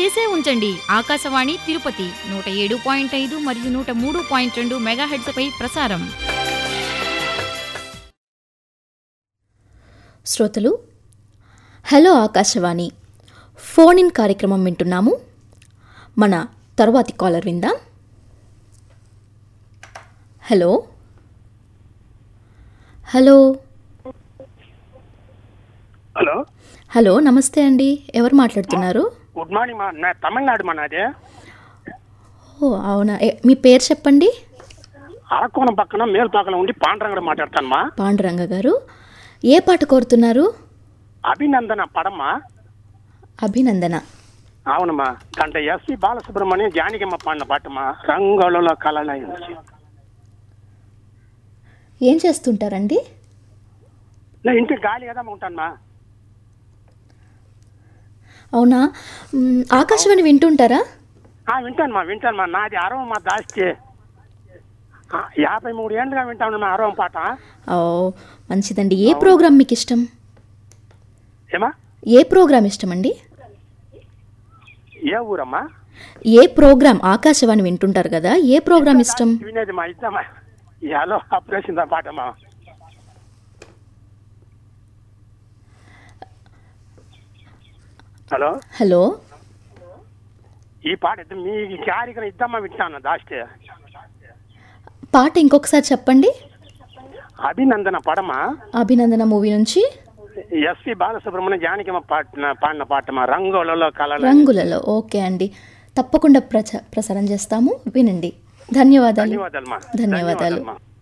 చేసే ఉంచండి ఆకాశవాణి తిరుపతి నూట ఏడు పాయింట్ ఐదు మరియు నూట మూడు పాయింట్ రెండు మెగాహెడ్స్ పై ప్రసారం శ్రోతలు హలో ఆకాశవాణి ఫోన్ ఇన్ కార్యక్రమం వింటున్నాము మన తరువాతి కాలర్ విందాం హలో హలో హలో హలో నమస్తే అండి ఎవరు మాట్లాడుతున్నారు గుడ్ మార్నింగ్ మా నా తమిళనాడు మా నాది ఓ అవునా ఏ- మీ పేరు చెప్పండి అరకోణం పక్కన మేల్పాకలో ఉండి పాండ్రంగడ మాట్లాడతాను మా పాండురంగ గారు ఏ పాట కోరుతున్నారు అభినందన పడమ్మా అభినందన అవునమ్మా దాంట్లో ఎస్పి బాలసుబ్రహ్మణ్యం జానకిమ్మ పాడిన పాటమ్మా రంగులలో కళలై ఏం చేస్తుంటారండి నేను ఇంటి గాలి కదా ఉంటానమ్మా అవునా మ్, ఆకాశవాణి వింటుంటారా ఆ, వింటానమ్మా వింటానమ్మా నాది అరవం మా దాస్తి ఆ, యాభై మూడు ఏళ్ళుగా వింటాను మా అరవం పాట ఓ మంచిదండి ఏ ప్రోగ్రాం మీకు ఇష్టం ఏమా ఏ ప్రోగ్రాం ఇష్టమండి ఏ ఊరమ్మా ఏ ప్రోగ్రాం ఆకాశవాణి వింటుంటారు కదా ఏ ప్రోగ్రాం ఇష్టం వినేది మా ఇద్దమ్మా హలో ఆపరేషన్ పాటమ్మా హలో హలో ఈ పాట ఇద్ద- మీ కార్యక్రమం ఇద్దామా వింటాను దాస్తే పాట ఇంకొకసారి చెప్పండి అభినందన పడమా అభినందన మూవీ నుంచి ఎస్పి బాలసుబ్రహ్మణ్యం జానకిమ్మ పాడిన పాడిన పాటమా రంగులలో కళలు రంగులలో ఓకే అండి తప్పకుండా ప్రచ ప్రసారం చేస్తాము వినండి ధన్యవాదాలు ధన్యవాదాలు మా ధన్యవాదాలు మా